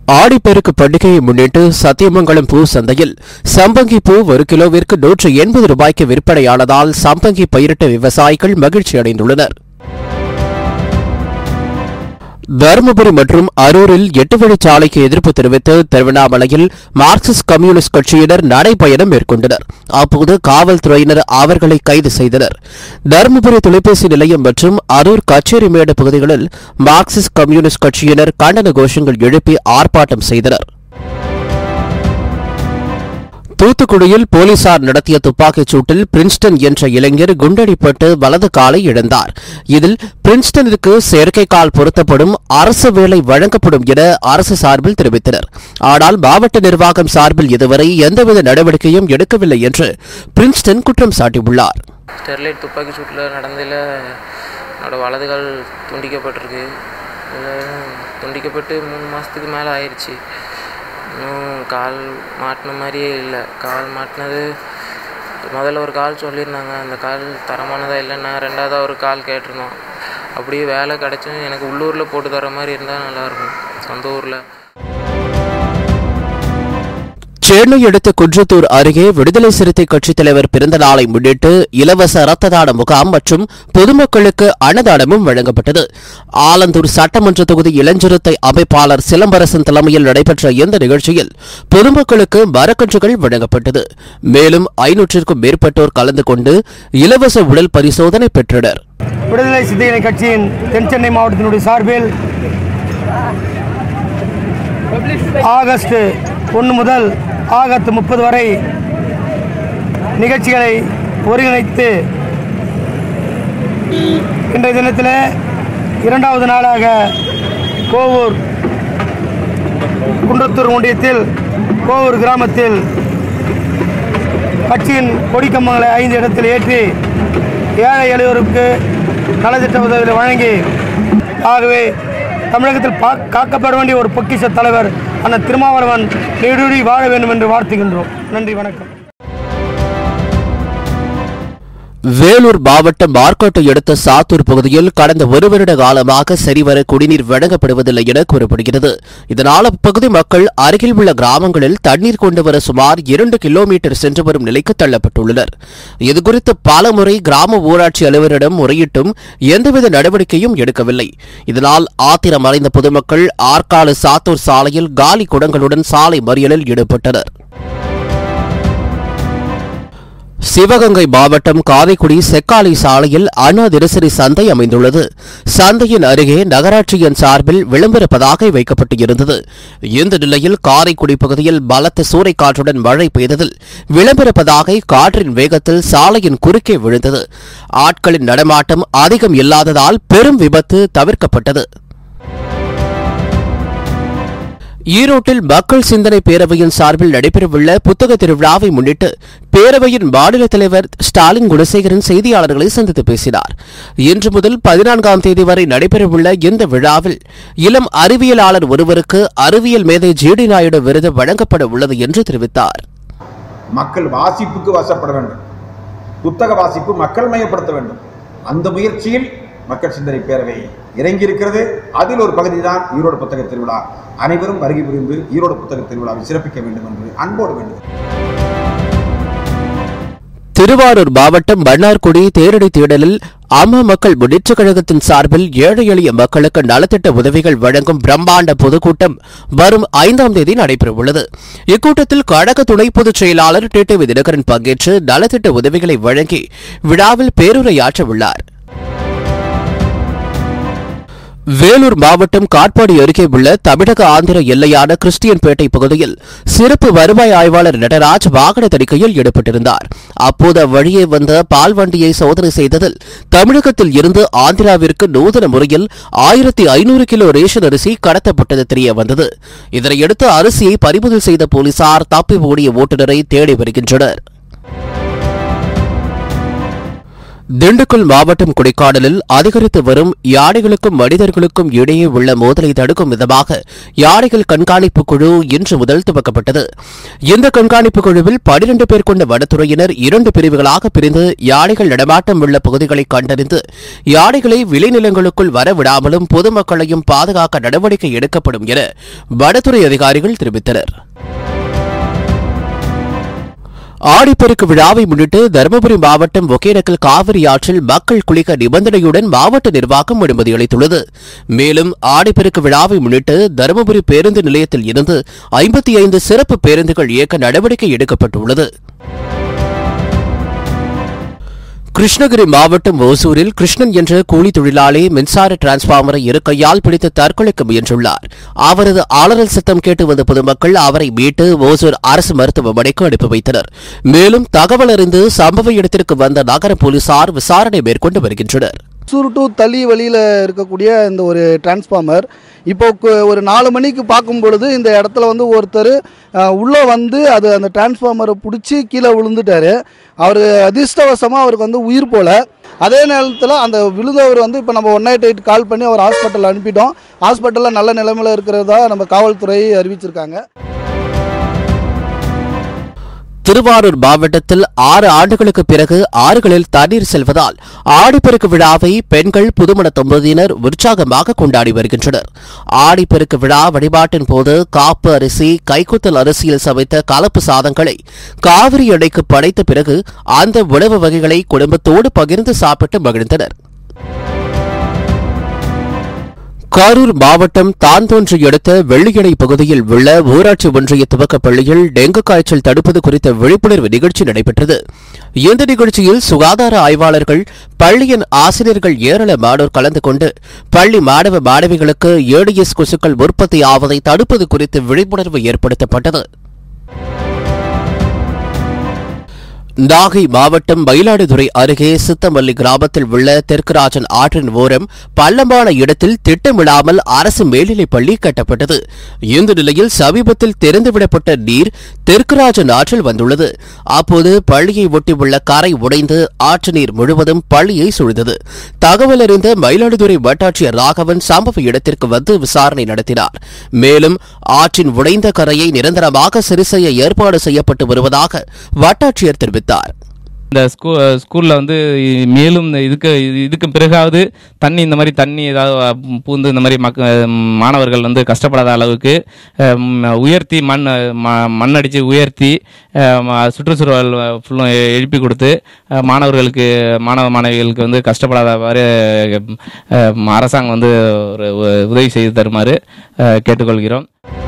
ஆடிப்பெருக்கு பண்டிகையை முன்னிட்டு சத்தியமங்கலம் பூ சந்தையில் சம்பங்கி பூ ஒரு கிலோவிற்கு நூற்று எண்பது ரூபாய்க்கு விற்பனையானதால் சம்பங்கி பயிரிட்ட விவசாயிகள் மகிழ்ச்சி அடைந்துள்ளனர் தருமபுரி மற்றும் அரூரில் எட்டு வழிச்சாலைக்கு எதிர்ப்பு தெரிவித்து திருவண்ணாமலையில் மார்க்சிஸ்ட் கம்யூனிஸ்ட் கட்சியினர் நடைபயணம் மேற்கொண்டனர் அப்போது காவல்துறையினர் அவர்களை கைது செய்தனர் தருமபுரி தொலைபேசி நிலையம் மற்றும் அரூர் கச்சேரிமேடு பகுதிகளில் மார்க்சிஸ்ட் கம்யூனிஸ்ட் கட்சியினர் கண்டன கோஷங்கள் எழுப்பி ஆர்ப்பாட்டம் செய்தனர் தூத்துக்குடியில் போலீசார் நடத்திய துப்பாக்கிச் சூட்டில் பிரின்ஸ்டன் என்ற இளைஞர் குண்டடிப்பட்டு வலது காலை இழந்தார் இதில் பிரின்ஸ்டனிற்கு செயற்கைக்கால் பொருத்தப்படும் அரசு வேலை வழங்கப்படும் என அரசு சார்பில் தெரிவித்தனர் ஆனால் மாவட்ட நிர்வாகம் சார்பில் இதுவரை எந்தவித நடவடிக்கையும் எடுக்கவில்லை என்று பிரின்ஸ்டன் குற்றம் சாட்டியுள்ளார் ஸ்டெர்லைட் துப்பாக்கி சூட்டில் நடந்ததில் என்னோடய வலதுகால் துண்டிக்கப்பட்டிருக்கு இதில் துண்டிக்கப்பட்டு மூணு மாதத்துக்கு மேலே ஆயிடுச்சு இன்னும் கால் மாட்டின மாதிரியே இல்லை கால் மாட்டினது முதல்ல ஒரு கால் சொல்லியிருந்தாங்க அந்த கால் தரமானதாக இல்லைன்னா ரெண்டாவதாக ஒரு கால் கேட்டிருந்தோம் அப்படியே வேலை கிடச்சும் எனக்கு உள்ளூரில் போட்டு தர மாதிரி இருந்தால் நல்லாயிருக்கும் சொந்த ஊரில் சென்னை அடுத்த குன்றத்தூர் அருகே விடுதலை சிறுத்தை கட்சித் தலைவர் பிறந்த நாளை முன்னிட்டு இலவச ரத்த தான முகாம் மற்றும் பொதுமக்களுக்கு அன்னதானமும் வழங்கப்பட்டது ஆலந்தூர் சட்டமன்ற தொகுதி இளஞ்சிறுத்தை அமைப்பாளர் சிலம்பரசன் தலைமையில் நடைபெற்ற இந்த நிகழ்ச்சியில் பொதுமக்களுக்கு மரக்கன்றுகள் வழங்கப்பட்டது மேலும் ஐநூற்றிற்கும் மேற்பட்டோர் கலந்து கொண்டு இலவச உடல் பரிசோதனை பெற்றனர் விடுதலை சிறுத்தைகள் கட்சியின் தென் சென்னை மாவட்டத்தினுடைய சார்பில் ஆகஸ்ட் ஒன்று முதல் ஆகஸ்ட் முப்பது வரை நிகழ்ச்சிகளை ஒருங்கிணைத்து இன்றைய தினத்தில் இரண்டாவது நாளாக கோவூர் குன்றத்தூர் ஒன்றியத்தில் கோவூர் கிராமத்தில் கட்சியின் கொடிக்கம்பங்களை ஐந்து இடத்தில் ஏற்றி ஏழை எளியோருக்கு நலத்திட்ட உதவிகளை வழங்கி ஆகவே தமிழகத்தில் பா காக்கப்பட வேண்டிய ஒரு பொக்கிஷ தலைவர் அண்ணன் திருமாவளவன் நெடுடி வாழ வேண்டும் என்று வாழ்த்துகின்றோம் நன்றி வணக்கம் வேலூர் மாவட்டம் மார்க்கோட்டை அடுத்த சாத்தூர் பகுதியில் கடந்த ஒரு வருட காலமாக சரிவர குடிநீர் வழங்கப்படுவதில்லை என கூறப்படுகிறது இதனால் அப்பகுதி மக்கள் அருகில் உள்ள கிராமங்களில் தண்ணீர் கொண்டு வர சுமார் இரண்டு கிலோமீட்டர் சென்று வரும் நிலைக்கு தள்ளப்பட்டுள்ளனர் இதுகுறித்து பலமுறை கிராம ஊராட்சி அலுவலரிடம் முறையிட்டும் எந்தவித நடவடிக்கையும் எடுக்கவில்லை இதனால் ஆத்திரம் அடைந்த பொதுமக்கள் ஆற்காடு சாத்தூர் சாலையில் காலி குடங்களுடன் சாலை மறியலில் ஈடுபட்டனர் சிவகங்கை மாவட்டம் காரைக்குடி செக்காலை சாலையில் அண்ணா தினசரி சந்தை அமைந்துள்ளது சந்தையின் அருகே நகராட்சியின் சார்பில் விளம்பர பதாகை வைக்கப்பட்டு இருந்தது இந்த நிலையில் காரைக்குடி பகுதியில் பலத்த சூறைக்காற்றுடன் மழை பெய்ததில் விளம்பர பதாகை காற்றின் வேகத்தில் சாலையின் குறுக்கே விழுந்தது ஆட்களின் நடமாட்டம் அதிகம் இல்லாததால் பெரும் விபத்து தவிர்க்கப்பட்டது ஈரோட்டில் மக்கள் சிந்தனை பேரவையின் சார்பில் நடைபெறவுள்ள புத்தக திருவிழாவை முன்னிட்டு பேரவையின் மாநில தலைவர் ஸ்டாலின் குணசேகரன் செய்தியாளர்களை சந்தித்து பேசினார் இன்று முதல் பதினான்காம் தேதி வரை நடைபெறவுள்ள இந்த விழாவில் இளம் அறிவியலாளர் ஒருவருக்கு அறிவியல் மேதை ஜிடி நாயுடு விருது வழங்கப்பட உள்ளது என்று தெரிவித்தார் மக்கள் வாசிப்புக்கு வசப்பட வேண்டும் புத்தக வாசிப்பு மக்கள் மயப்படுத்த வேண்டும் அந்த முயற்சியில் மக்கள் சிந்தனை பேரவை இறங்கி இருக்கிறது அதில் ஒரு பகுதி தான் ஈரோடு புத்தக திருவிழா அனைவரும் வருகை புரிந்து ஈரோடு புத்தக திருவிழாவை சிறப்பிக்க வேண்டும் என்று அன்போடு வேண்டும் திருவாரூர் மாவட்டம் மன்னார்குடி தேரடி தேடலில் அம்மா மக்கள் முன்னேற்றக் கழகத்தின் சார்பில் ஏழை எளிய மக்களுக்கு நலத்திட்ட உதவிகள் வழங்கும் பிரம்மாண்ட பொதுக்கூட்டம் வரும் ஐந்தாம் தேதி நடைபெறவுள்ளது இக்கூட்டத்தில் கழக துணை பொதுச் செயலாளர் டிடிவி தினகரன் பங்கேற்று நலத்திட்ட உதவிகளை வழங்கி விழாவில் பேருரையாற்ற உள்ளார் வேலூர் மாவட்டம் காட்பாடி அருகே உள்ள தமிழக ஆந்திர எல்லையான கிறிஸ்டியன்பேட்டை பகுதியில் சிறப்பு வருவாய் ஆய்வாளர் நடராஜ் வாகன தணிக்கையில் ஈடுபட்டிருந்தார் அப்போது அவ்வழியே வந்த பால் வண்டியை சோதனை செய்ததில் தமிழகத்தில் இருந்து ஆந்திராவிற்கு நூதன முறையில் ஆயிரத்தி ஐநூறு கிலோ ரேஷன் அரிசி கடத்தப்பட்டது தெரிய வந்தது இதனையடுத்து அரிசியை பறிமுதல் செய்த போலீசார் தப்பி ஓடிய ஓட்டுநரை தேடி வருகின்றனர் திண்டுக்கல் மாவட்டம் கொடைக்கானலில் அதிகரித்து வரும் யானைகளுக்கும் மனிதர்களுக்கும் இடையே உள்ள மோதலை தடுக்கும் விதமாக யானைகள் கண்காணிப்பு குழு இன்று முதல் துவக்கப்பட்டது இந்த கண்காணிப்பு குழுவில் பனிரண்டு பேர் கொண்ட வனத்துறையினர் இரண்டு பிரிவுகளாக பிரிந்து யானைகள் நடமாட்டம் உள்ள பகுதிகளை கண்டறிந்து யானைகளை விளைநிலங்களுக்குள் வரவிடாமலும் பொதுமக்களையும் பாதுகாக்க நடவடிக்கை எடுக்கப்படும் என வனத்துறை அதிகாரிகள் தெரிவித்தனர் ஆடிப்பெருக்கு விழாவை முன்னிட்டு தருமபுரி மாவட்டம் ஒகேனக்கல் காவிரி ஆற்றில் மக்கள் குளிக்க நிபந்தனையுடன் மாவட்ட நிர்வாகம் அனுமதி அளித்துள்ளது மேலும் ஆடிப்பெருக்கு விழாவை முன்னிட்டு தருமபுரி பேருந்து நிலையத்தில் இருந்து ஐம்பத்தி ஐந்து சிறப்பு பேருந்துகள் இயக்க நடவடிக்கை எடுக்கப்பட்டுள்ளது கிருஷ்ணகிரி மாவட்டம் ஓசூரில் கிருஷ்ணன் என்ற கூலி தொழிலாளி மின்சார டிரான்ஸ்பார்மரை இரு கையால் பிடித்து தற்கொலைக்கு முயன்றுள்ளார் அவரது ஆளறல் சத்தம் கேட்டு வந்த பொதுமக்கள் அவரை மீட்டு ஓசூர் அரசு மருத்துவமனைக்கு அனுப்பி வைத்தனர் மேலும் தகவல் அறிந்து சம்பவ இடத்திற்கு வந்த நகர போலீசார் விசாரணை மேற்கொண்டு வருகின்றனர் சூர் டு தளி வழியில் இருக்கக்கூடிய இந்த ஒரு டிரான்ஸ்ஃபார்மர் இப்போ கு- ஒரு நாலு மணிக்கு பார்க்கும் பொழுது இந்த இடத்துல வந்து ஒருத்தர் உள்ளே வந்து அது அந்த டிரான்ஸ்ஃபார்மரை பிடிச்சி கீழே விழுந்துட்டாரு அவர் அதிர்ஷ்டவசமாக அவருக்கு வந்து உயிர் போல அதே நேரத்தில் அந்த விழுந்தவர் வந்து இப்போ நம்ம ஒன் எயிட் எயிட் கால் பண்ணி அவர் ஹாஸ்பிட்டல் அனுப்பிட்டோம் ஹாஸ்பிட்டலில் நல்ல நிலைமையில் இருக்கிறதா நம்ம காவல்துறை அறிவிச்சிருக்காங்க திருவாரூர் மாவட்டத்தில் ஆறு ஆண்டுகளுக்கு பிறகு ஆறுகளில் தண்ணீர் செல்வதால் ஆடிப்பெருக்கு விழாவை பெண்கள் புதுமண தம்பதியினர் உற்சாகமாக கொண்டாடி வருகின்றனர் ஆடிப்பெருக்கு விழா வழிபாட்டின் போது காப்பு அரிசி கைக்குத்தல் அரிசியில் சமைத்த கலப்பு சாதங்களை காவிரி அணைக்கு படைத்த பிறகு அந்த உணவு வகைகளை குடும்பத்தோடு பகிர்ந்து சாப்பிட்டு மகிழ்ந்தனர் கரூர் மாவட்டம் தாந்தோன்றி அடுத்த வெள்ளியணை பகுதியில் உள்ள ஊராட்சி ஒன்றிய துவக்கப் பள்ளியில் டெங்கு காய்ச்சல் தடுப்பது குறித்த விழிப்புணர்வு நிகழ்ச்சி நடைபெற்றது இந்த நிகழ்ச்சியில் சுகாதார ஆய்வாளர்கள் பள்ளியின் ஆசிரியர்கள் ஏராளமானோர் கலந்து கொண்டு பள்ளி மாணவ மாணவிகளுக்கு ஏடிஎஸ் கொசுக்கள் உற்பத்தி ஆவதை தடுப்பது குறித்து விழிப்புணர்வு ஏற்படுத்தப்பட்டது நாகை மாவட்டம் மயிலாடுதுறை அருகே சித்தமல்லி கிராமத்தில் உள்ள தெற்குராஜன் ஆற்றின் ஓரம் பள்ளமான இடத்தில் திட்டமிடாமல் அரசு மேல்நிலைப் பள்ளி கட்டப்பட்டது இந்த நிலையில் சமீபத்தில் திறந்துவிடப்பட்ட நீர் தெற்குராஜன் ஆற்றில் வந்துள்ளது அப்போது பள்ளியை ஒட்டியுள்ள கரை உடைந்து ஆற்று நீர் முழுவதும் பள்ளியை சூழ்ந்தது தகவல் அறிந்த மயிலாடுதுறை வட்டாட்சியர் ராகவன் சம்பவ இடத்திற்கு வந்து விசாரணை நடத்தினார் மேலும் ஆற்றின் உடைந்த கரையை நிரந்தரமாக சரி செய்ய ஏற்பாடு செய்யப்பட்டு வருவதாக வட்டாட்சியர் தெரிவித்தார் இந்த ஸ்கூ ஸ்கூலில் வந்து மேலும் இந்த இதுக்கு இதுக்கு பிறகாவது தண்ணி இந்த மாதிரி தண்ணி ஏதாவது பூந்து இந்த மாதிரி மக்க மாணவர்கள் வந்து கஷ்டப்படாத அளவுக்கு அம், உயர்த்தி மண் ம- மண்ணடிச்சு உயர்த்தி அம், சுற்றுச்சூழல் ஃபுல்லும் எழுப்பி கொடுத்து அஹ், மாணவர்களுக்கு மாணவ மாணவிகளுக்கு வந்து கஷ்டப்படாதவாறு அம், அரசாங்கம் வந்து ஒரு உதவி செய்து தருமாறு அஹ், கேட்டுக்கொள்கிறோம்